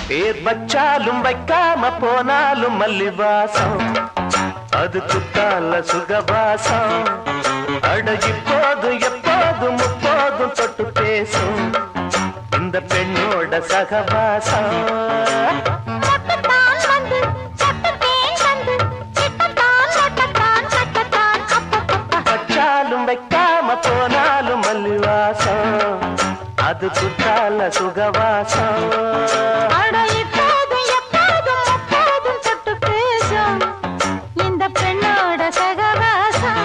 பேர் வச்சாலும் வைக்காம போனாலும் மல்லிவாசம் அது குத்தால சுகவாசம் அட இப்போதும் எப்போதும் முப்போதும் தொட்டு பேசும் இந்த பெண்ணோட சகவாசம் தொட்டுத்தான் வந்து தொட்டுத்தேன் வந்து கிட்டத்தான் தொட்டத்தான் கட்டத்தான் அப்பப்பப்பா வச்சாலும் வைக்காம போனாலும் மல்லிவாசம் அது குத்தால சுகவாசம் அட இப்போதும் எப்போதும் முப்போதும் தொட்டு பேசும் இந்த பெண்ணோட சகவாசம்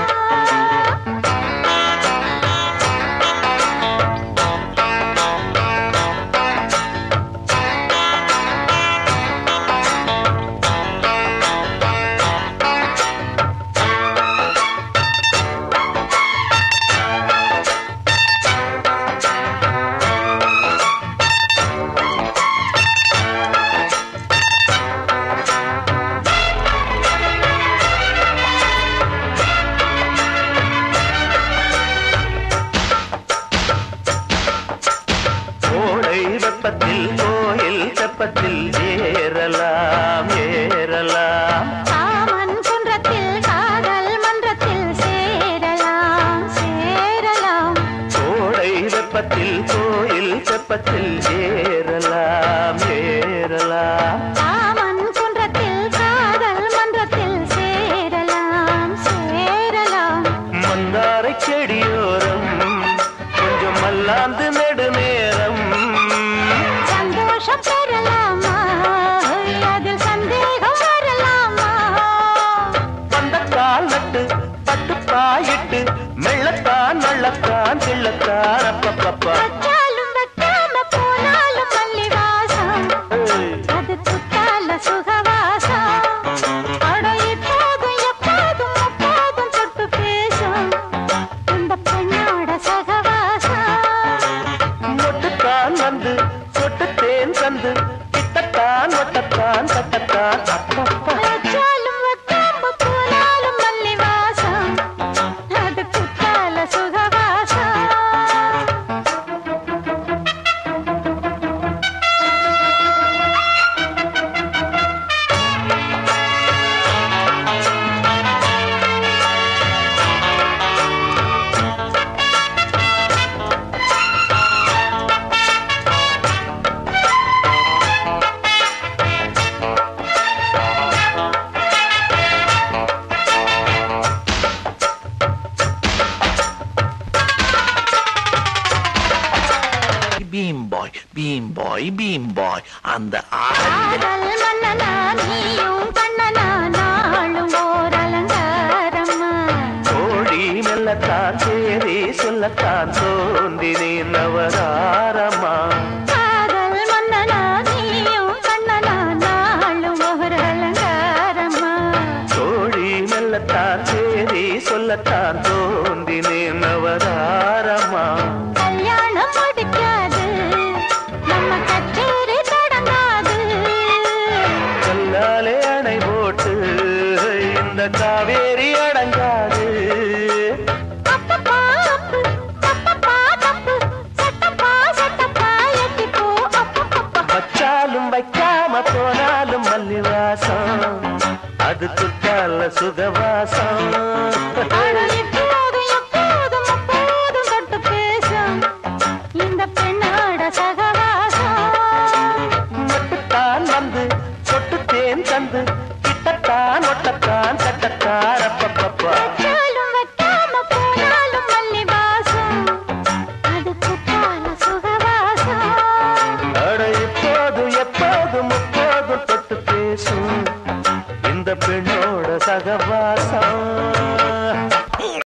கோடை வெப்பத்தில் கோயில் தெப்பத்தில் ஏறலாம் ஏறலாம் காமன் குன்றத்தில் காதல் மன்றத்தில் சேரலாம் சேரலாம் கோடை வெப்பத்தில் கோயில் தெப்பத்தில் ஏறலாம் ஏறலாம் காமன் குன்றத்தில் காதல் மன்றத்தில் சேரலாம் சேரலாம் மந்தாரை செடியோரம் கொஞ்சம் மல்லாந்து நெடுநேரம் சந்தோஷம் பெறலாமா அதில் சந்தேகம் வரலாமா வந்த கால் நட்டு பட்டு பாயிட்டு மெள்ளத்தான் நள்ளத்தான் கிள்ளத்தான் அப்பப்பப்பா வச்சாலும் வைக்காம போனாலும் மல்லி வாசம் ஏய். அது குத்தால சுகவாசம் அட இப்போதும் எப்போதும் அப்போதும் தொட்டு பேசும் இந்த பெண்ணோட சகவாசம் மொட்டுத்தான் வந்து சொட்டு தேன் தந்து கிட்டத்தான் ஒட்டத்தான் தட்டத்தான் அப்பப்பா வச்சாலும் வைக்காம போனாலும் மல்லி வாசம் அது குத்தால சுகவாசம் பீம் பாய் பீம் பாய் பீம் பாய் அந்த ஆடல் காதல் மன்னனா நீயும் கண்ணனா நாளும் ஓர் அலங்காரம்மா கோழி மெல்லத்தான் சேரி சொல்லத்தான் தோன்றினேன் நவதாரமா காதல் மன்னனா நீயும் கண்ணனா நாளும் ஓர் அலங்காரம்மா கோழி மெல்லத்தான் சேரி சொல்லத்தான் தோன்றினேன் நவதாரமா கல்யாணம் முடிக்காது நம்ம கச்சேரி தொடங்காது கல்லாலே அணை போட்டு இந்த காவேரி அடங்காது அப்பப்பா அப்பு, தப்பப்பா தப்பு, சட்டப்பா சட்டப்பா எட்டிப்போ அப்பப்பப்பா. வச்சாலும் வைக்காம போனாலும் மல்லிவாசம் அது குத்தால சுகவாசம் அட இப்போதும் எப்போதும் அப்போதும் தொட்டு பேசும் இந்த பெண்ணோட சகவாசம் மட்டுத்தான் வந்து சொட்டு தேன் தந்து கிட்டத்தான் ஒட்டத்தான் கட்டத்தான் அப்பப்பப்பா வச்சாலும் வைக்காம போனாலும் மல்லி வாசம் அது குத்தால சுகவாசம் அட இப்போது எப்போது முப்போது தொட்டு பேசும் இந்த பெண்ணோட சகவா